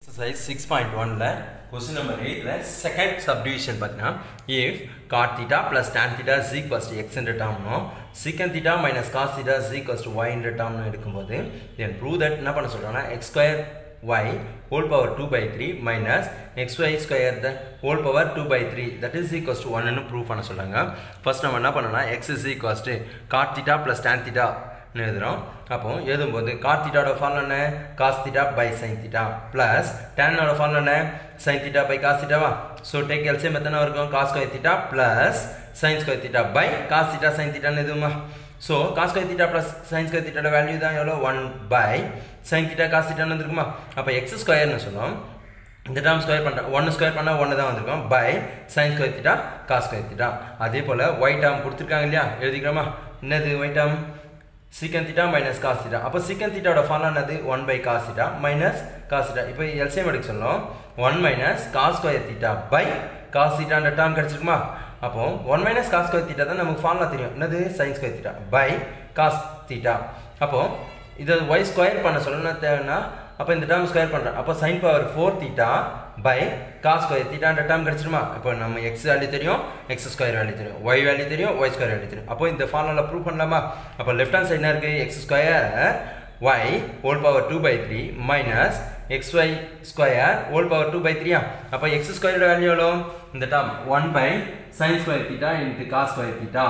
exercise six point ஒனில் question number எயிட்டில் second subdivision பார்த்தீங்கன்னா if cot theta plus tan theta ஜீக் first எக்ஸ்ன்ற டேர்ம்னும் secant theta minus cos theta ஜீக் ஃபஸ்ட் ஒய்ன்ற டேர்ம்னு எடுக்கும்போது தென் ப்ரூவ் தட் என்ன பண்ண சொல்கிறாங்கன்னா x square y whole power 2 by 3 minus xy square the whole power 2 by 3 that is equals to 1 ன்னு ப்ரூவ் பண்ண சொல்றாங்க ஃபர்ஸ்ட் நம்ம என்ன பண்ணலாம் x is equals to cot theta plus tan theta ன்னு எழுதுறோம் அப்போ எழுதும்போது காட் தீட்டாவோட ஃபார்முலா என்ன cos theta by sine theta plus டேனோட ஃபார்முலா என்ன சைன் தீட்டா பை காஸ் தீட்டாவா ஸோ டேக் எல்சியம் எத்தனை இருக்கும் cos square theta plus sine square theta by cos theta sine தீட்டான்னு எதுவுமா so cos square theta plus sine square தீட்டாட value தான் எவ்வளோ one by sine theta cos தீட்டான்னு வந்துருக்குமா அப்போ எக்ஸ் ஸ்கொயர்னு சொல்லும் இந்த டேர்ம் ஸ்கொயர் பண்ணுறேன் ஒன்று ஸ்கொயர் பண்ணால் ஒன்று தான் வந்திருக்கும் by sine square theta cos square theta அதே போல் ஒயிட் டேர்ம் கொடுத்துருக்காங்க இல்லையா எழுதிக்கிறோமா என்னது ஒயிட் term secant theta minus cos theta அப்போ சீக்கன் தீட்டாவோட ஃபார்முலா என்னது one by cos theta minus cos theta இப்போ எல்சிஎம் எடுக்க சொல்லணும் one minus cos square theta by cos தீட்டான்ற டேர்ம் கிடச்சிருக்குமா அப்போ one minus cos square theta தான் நமக்கு ஃபார்முலா தெரியும் என்னது sine square theta by cos theta அப்போ இதை ஒய் ஸ்கொயர் பண்ண சொல்லணும் தேவைன்னா அப்போ இந்த டேர்ம் ஸ்கொயர் பண்ணுறேன் அப்போ sin power four theta by cos square தீட்டான்ற டேர்ம் கிடச்சிருமா இப்போ நம்ம எக்ஸ் வேல்யூ தெரியும் எக்ஸ் ஸ்கொயர் வேல்யூ தெரியும் ஒய் வேல்யூ தெரியும் ஒய் ஸ்கொயர் வேல்யூ தெரியும் அப்போ இந்த ஃபார்முலா ப்ரூவ் பண்ணலாமா அப்போ லெஃப்ட் ஹேண்ட் சைடு என்ன இருக்குது x square y whole power 2 by 3 minus xy square whole power 2 by 3 அப்போ x square வேல்யூ எவ்வளோ இந்த term 1 by sin square theta into cos square theta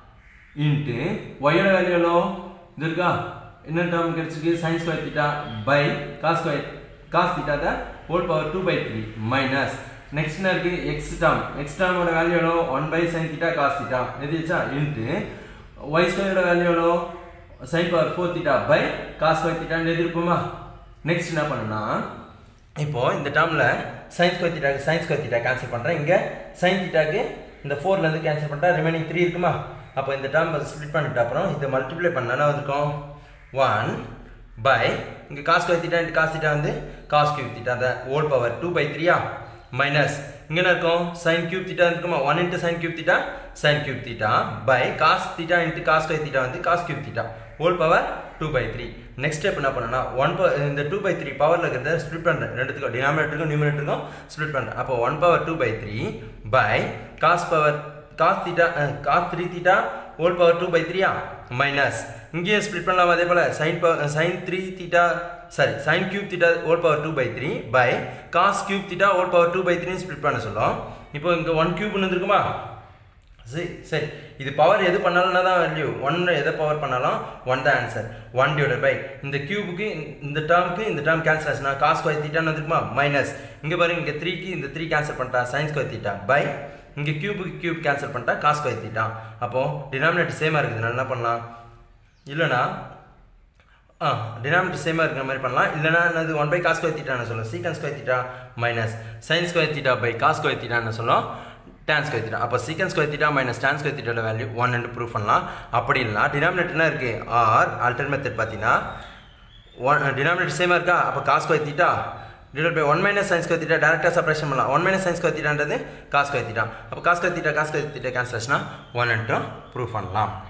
into y யோட value எவ்வளோ இது இருக்கா என்ன டேர்ம் கிடைச்சிருக்கு sin square theta by cos square cos theta தான் whole power 2 by 3 minus next என்ன இருக்கு x டேர்ம் x டேர்மோட வேல்யூ எவ்வளோ 1 by sin theta cos theta எதுச்சா into y square யோட வேல்யூ எவ்வளோ sin power four theta by cos five தீட்டான்னு எழுதிருப்போமா நெக்ஸ்ட் என்ன பண்ணணும்னா இப்போ இந்த டேர்மில் சைன் ஸ்கொயர் தீட்டாக்கு சைன் ஸ்கொயர் தீட்டா கேன்சல் பண்ணுறேன் இங்கே சைன் தீட்டாக்கு இந்த ஃபோர்லேருந்து கேன்சல் பண்ணிட்டா ரிமைனிங் த்ரீ இருக்குமா அப்போ இந்த டேர்ம் ஸ்ப்ளிட் பண்ணிட்டு அப்புறம் இதை மல்டிப்ளை பண்ணா வந்திருக்கோம் ஒன் பை இங்கே cos square theta into cos theta வந்து காஸ் கியூப் தீட்டா அந்த ஓல் பவர் டூ பை த்ரீயா மைனஸ் இங்கே என்ன இருக்கும் சைன் கியூப் தீட்டா இருக்குமா one into sin cube theta sin cube theta by cos theta into cos square theta வந்து cos cube theta whole power two by three next step என்ன பண்ணனா one இந்த two by three பவரில் இருக்கிறத split பண்ணுறேன் ரெண்டுத்துக்கும் டினாமினேட்டருக்கும் நியூமினேட்டருக்கும் split பண்ணுறேன் அப்போ one power two by three by cos power cos theta cos three theta whole power two by த்ரீயா மைனஸ் இங்கேயே ஸ்ப்ளிட் பண்ணலாம் அதே போல் sin power sin three theta sorry sin cube theta whole power two by three by cos cube theta whole power two by த்ரீன்னு split பண்ண சொல்லும் இப்போ இங்கே ஒன் கியூப்னு இருக்குமா சரி சரி இது பவர் எது பண்ணாலும் தான் வேல்யூ ஒன் எதை பவர் பண்ணாலும் ஒன் தான் ஆன்சர் ஒன் டிவைட் பை இந்த கியூபுக்கு இந்த டேர்முக்கு இந்த டேர்ம் கேன்சல் ஆச்சுன்னா காஸ் ஸ்கொயர் தீட்டான்னு வந்துருக்குமா மைனஸ் இங்கே பாருங்க இங்கே த்ரீக்கு இந்த த்ரீ கேன்சல் பண்ணிட்டா சைன் ஸ்கொயர் தீட்டா பை இங்கே கியூபுக்கு கியூப் கேன்சல் பண்ணிட்டா காஸ் ஸ்கொயர் தீட்டா அப்போது டினாமினேட்டர் சேமாக இருக்குது நான் என்ன பண்ணலாம் இல்லைனா ஆ டினாமினேட்டர் சேமாக இருக்கிற மாதிரி பண்ணலாம் இல்லைனா என்னது ஒன் பை காஸ் ஸ்கொயர் தீட்டான்னு சொல்லும் secant square theta minus sin square theta by cos square தீட்டான்னு சொல்லும் tan ஸ்கொயர் தீட்டா அப்போ secant square theta minus tan square தீட்டாவோட வேல்யூ ஒன் ப்ரூவ் பண்ணலாம் அப்படி இல்லைனா டினாமினேட்டர் என்ன இருக்குது ஆர் ஆல்டர் மெத்தட் பார்த்தீங்கன்னா ஒன் டினாமினேட்டர் சேமாக இருக்கா அப்போ cos square theta divide by one minus sin square theta டேரக்டாக செப்பரேஷன் பண்ணலாம் ஒன் மைனஸ் சைன் ஸ்கொயர் தீட்டான்றது காஸ் ஸ்கொயர் தீட்டா அப்போ cos square theta cos square theta cancel ஆச்சுன்னா ஒன் ப்ரூவ் பண்ணலாம்